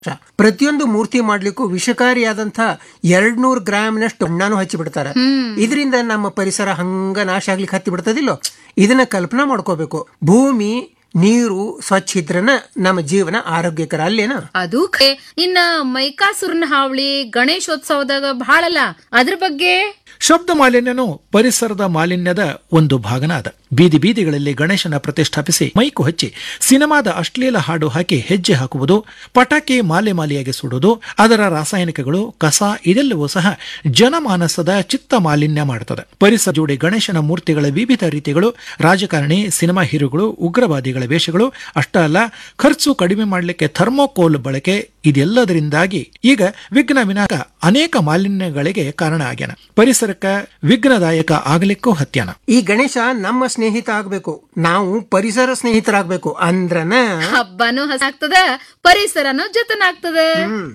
ಪ್ರತಿಯೊಂದು ಮೂರ್ತಿ ಮಾಡ್ಲಿಕ್ಕೂ ವಿಷಕಾರಿಯಾದಂತ ಎರಡ್ ನೂರ್ ಗ್ರಾಮ್ನಷ್ಟು ಬಣ್ಣಾನು ಹಚ್ಚಿ ಬಿಡ್ತಾರ ಇದರಿಂದ ನಮ್ಮ ಪರಿಸರ ಹಂಗ ನಾಶ ಆಗ್ಲಿಕ್ಕೆ ಹತ್ತಿ ಬಿಡ್ತದಿಲ್ಲೋ ಇದನ್ನ ಕಲ್ಪನಾ ಮಾಡ್ಕೋಬೇಕು ಭೂಮಿ ನೀರು ಸ್ವಚ್ಛ ಇದ್ರನ ನಮ್ಮ ಜೀವನ ಆರೋಗ್ಯಕರ ಅಲ್ಲೇನ ಅದು ಖರೆ. ಇನ್ನ ಮೈಕಾಸುರನ ಹಾವಳಿ ಗಣೇಶೋತ್ಸವದಾಗ ಬಹಳಲ್ಲ ಅದ್ರ ಬಗ್ಗೆ ಶಬ್ದ ಮಾಲಿನ್ಯನು ಪರಿಸರದ ಮಾಲಿನ್ಯದ ಒಂದು ಭಾಗನ ಅದ ಬೀದಿ ಬೀದಿಗಳಲ್ಲಿ ಗಣೇಶನ ಪ್ರತಿಷ್ಠಾಪಿಸಿ ಮೈಕು ಹಚ್ಚಿ ಸಿನಿಮಾದ ಅಶ್ಲೀಲ ಹಾಡು ಹಾಕಿ ಹೆಜ್ಜೆ ಹಾಕುವುದು ಪಟಾಕಿ ಮಾಲೆ ಮಾಲೆಯಾಗಿ ಸುಡುವುದು ಅದರ ರಾಸಾಯನಿಕಗಳು ಕಸ ಇದೆಲ್ಲವೂ ಸಹ ಜನಮಾನಸದ ಚಿತ್ತ ಮಾಲಿನ್ಯ ಮಾಡುತ್ತದೆ ಪರಿಸರ ಜೋಡಿ ಗಣೇಶನ ಮೂರ್ತಿಗಳ ವಿವಿಧ ರೀತಿಗಳು ರಾಜಕಾರಣಿ ಸಿನಿಮಾ ಹೀರೋಗಳು ಉಗ್ರವಾದಿಗಳ ವೇಷಗಳು ಅಷ್ಟ ಅಲ್ಲ ಖರ್ಚು ಕಡಿಮೆ ಮಾಡಲಿಕ್ಕೆ ಥರ್ಮೋಕೋಲ್ ಬಳಕೆ ಇದೆಲ್ಲದರಿಂದಾಗಿ ಈಗ ವಿಘ್ನ ವಿನಾಕ ಅನೇಕ ಮಾಲಿನ್ಯಗಳಿಗೆ ಕಾರಣ ಆಗ್ಯಾನ ಪರಿಸರಕ್ಕ ವಿಘ್ನದಾಯಕ ಆಗಲಿಕ್ಕೂ ಹತ್ಯಾನ ಈ ಗಣೇಶ ನಮ್ಮ ಸ್ನೇಹಿತ ಆಗ್ಬೇಕು ನಾವು ಪರಿಸರ ಸ್ನೇಹಿತರಾಗ್ಬೇಕು ಅಂದ್ರನ ಹಬ್ಬನೂ ಹಸಾಗ್ತದ ಪರಿಸರನೂ ಜತನಾಗ್ತದ